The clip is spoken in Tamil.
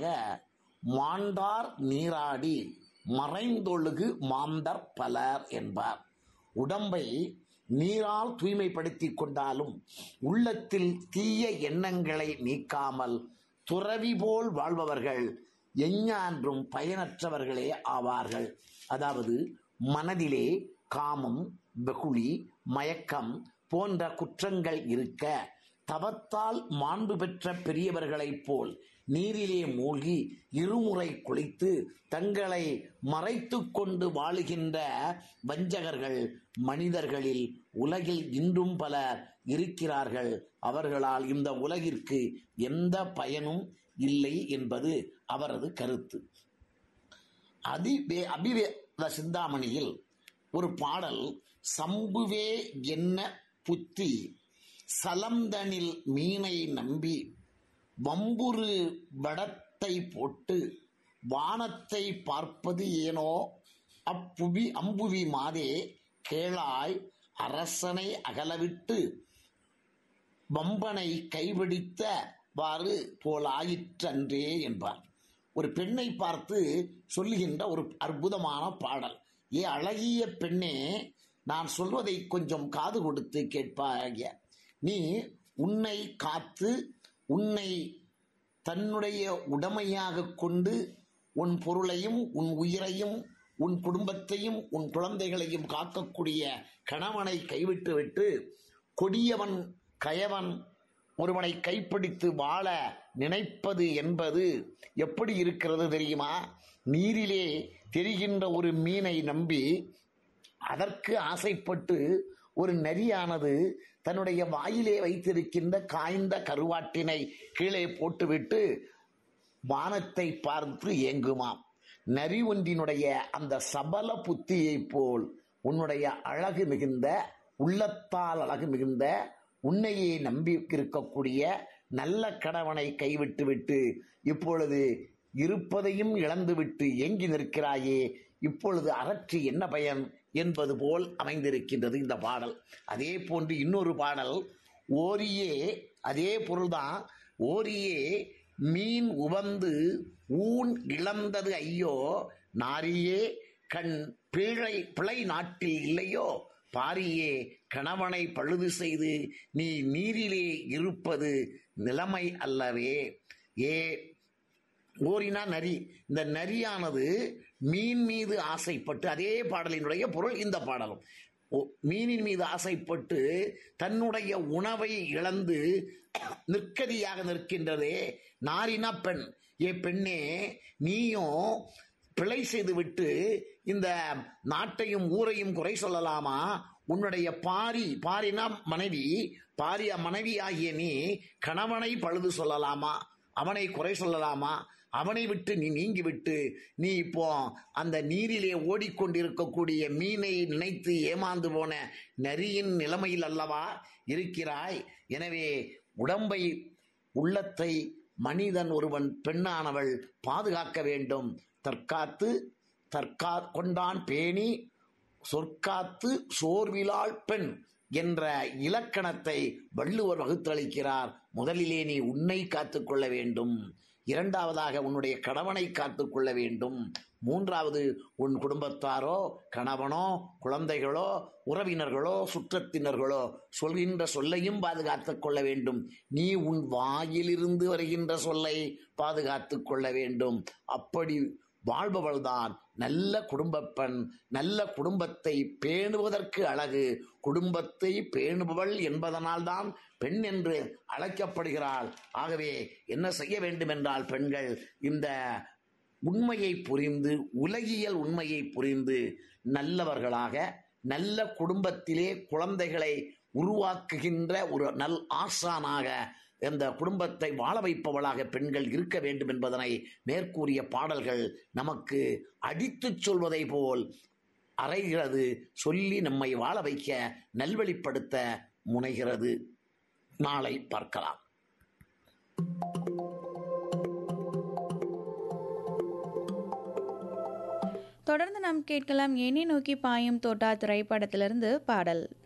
மாண்டார் நீராடி மறைந்தொழுகு மாந்தர் பலர் என்பார் உடம்பை நீரால் தூய்மைப்படுத்திக் கொண்டாலும் உள்ளத்தில் தீய எண்ணங்களை நீக்காமல் துறவி போல் வாழ்பவர்கள் எஞ்ஞான்றும் பயனற்றவர்களே ஆவார்கள் அதாவது மனதிலே காமம் வெகுளி மயக்கம் போன்ற குற்றங்கள் இருக்க தவத்தால் மாண்பு பெற்ற பெரியவர்களைப் போல் நீரிலே மூழ்கி இருமுறை குளித்து தங்களை மறைத்துக் கொண்டு வாழுகின்ற வஞ்சகர்கள் மனிதர்களில் உலகில் இன்றும் பலர் இருக்கிறார்கள் அவர்களால் இந்த உலகிற்கு எந்த பயனும் இல்லை என்பது அவரது கருத்து அதிவே அபிவேத சிந்தாமணியில் ஒரு பாடல் சம்புவே என்ன புத்தி சலந்தனில் மீனை நம்பி வம்புரு வடத்தை போட்டு வானத்தை பார்ப்பது ஏனோ அப்புவி அம்புவி மாதே கேளாய் அரசனை அகலவிட்டு வம்பனை கைபிடித்தவாறு போலாயிற்றன்றே என்பார் ஒரு பெண்ணை பார்த்து சொல்லுகின்ற ஒரு அற்புதமான பாடல் ஏ அழகிய பெண்ணே நான் சொல்வதை கொஞ்சம் காது கொடுத்து கேட்பாய நீ உன்னை காத்து உன்னை தன்னுடைய உடமையாக கொண்டு உன் பொருளையும் உன் உயிரையும் உன் குடும்பத்தையும் உன் குழந்தைகளையும் காக்கக்கூடிய கணவனை கைவிட்டு விட்டு கொடியவன் கயவன் ஒருவனை கைப்பிடித்து வாழ நினைப்பது என்பது எப்படி இருக்கிறது தெரியுமா நீரிலே தெரிகின்ற ஒரு மீனை நம்பி அதற்கு ஆசைப்பட்டு ஒரு நரியானது தன்னுடைய வாயிலே வைத்திருக்கின்ற காய்ந்த கருவாட்டினை கீழே போட்டுவிட்டு வானத்தை பார்த்து ஏங்குமாம் நரி ஒன்றினுடைய அந்த சபல புத்தியைப் போல் உன்னுடைய அழகு மிகுந்த உள்ளத்தால் அழகு மிகுந்த உன்னையே நம்பி இருக்கக்கூடிய நல்ல கணவனை கைவிட்டு விட்டு இப்பொழுது இருப்பதையும் இழந்துவிட்டு ஏங்கி நிற்கிறாயே இப்பொழுது அறற்றி என்ன பயன் என்பது போல் அமைந்திருக்கின்றது இந்த பாடல் அதே போன்று இன்னொரு பாடல் ஓரியே அதே பொருள்தான் ஓரியே மீன் உவந்து ஊன் இழந்தது ஐயோ நாரியே கண் பிழை பிழை நாட்டில் இல்லையோ பாரியே கணவனை பழுது செய்து நீ நீரிலே இருப்பது நிலைமை அல்லவே ஏ ஓரினா நரி இந்த நரியானது மீன் மீது ஆசைப்பட்டு அதே பாடலினுடைய பொருள் இந்த பாடலும் ஓ- மீனின் மீது ஆசைப்பட்டு தன்னுடைய உணவை இழந்து நிற்கதியாக நிற்கின்றதே நாரினா பெண் ஏ பெண்ணே நீயும் பிழை செய்துவிட்டு இந்த நாட்டையும் ஊரையும் குறை சொல்லலாமா உன்னுடைய பாரி பாரினா மனைவி பாரிய மனைவி ஆகிய நீ கணவனை பழுது சொல்லலாமா அவனை குறை சொல்லலாமா அவனை விட்டு நீ நீங்கிவிட்டு நீ இப்போ அந்த நீரிலே ஓடிக்கொண்டிருக்கக்கூடிய மீனை நினைத்து ஏமாந்து போன நரியின் நிலைமையில் அல்லவா இருக்கிறாய் எனவே உடம்பை உள்ளத்தை மனிதன் ஒருவன் பெண்ணானவள் பாதுகாக்க வேண்டும் தற்காத்து தற்கா கொண்டான் பேணி சொற்காத்து சோர்விலாள் பெண் என்ற இலக்கணத்தை வள்ளுவர் வகுத்தளிக்கிறார் முதலிலே நீ உன்னை காத்துக்கொள்ள வேண்டும் இரண்டாவதாக உன்னுடைய கணவனை காத்துக்கொள்ள வேண்டும் மூன்றாவது உன் குடும்பத்தாரோ கணவனோ குழந்தைகளோ உறவினர்களோ சுற்றத்தினர்களோ சொல்கின்ற சொல்லையும் பாதுகாத்துக் கொள்ள வேண்டும் நீ உன் வாயிலிருந்து வருகின்ற சொல்லை பாதுகாத்துக் கொள்ள வேண்டும் அப்படி வாழ்பவள்தான் நல்ல குடும்பப் பெண் நல்ல குடும்பத்தை பேணுவதற்கு அழகு குடும்பத்தை பேணுபவள் என்பதனால்தான் பெண் என்று அழைக்கப்படுகிறாள் ஆகவே என்ன செய்ய வேண்டும் என்றால் பெண்கள் இந்த உண்மையை புரிந்து உலகியல் உண்மையை புரிந்து நல்லவர்களாக நல்ல குடும்பத்திலே குழந்தைகளை உருவாக்குகின்ற ஒரு நல் ஆசானாக இந்த குடும்பத்தை வாழ வைப்பவளாக பெண்கள் இருக்க வேண்டும் என்பதனை மேற்கூறிய பாடல்கள் நமக்கு அடித்துச் சொல்வதை போல் அறைகிறது சொல்லி நம்மை வாழ வைக்க நல்வழிப்படுத்த முனைகிறது நாளை பார்க்கலாம் தொடர்ந்து நாம் கேட்கலாம் என்னை நோக்கி பாயும் தோட்டா திரைப்படத்திலிருந்து பாடல்